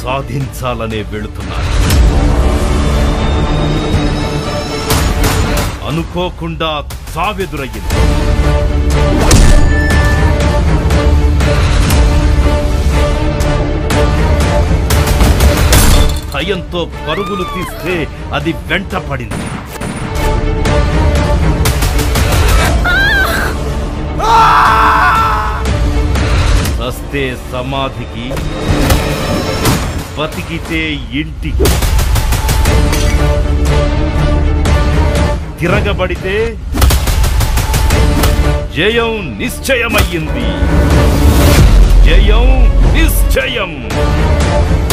సాధించాలనే వెళుతున్నారు అనుకోకుండా చావెదురయ్యింది భయంతో పరుగులు తీస్తే అది వెంట పడింది వస్తే సమాధికి బతికితే ఇంటికి తిరగబడితే జయం నిశ్చయమయ్యింది జయం నిశ్చయం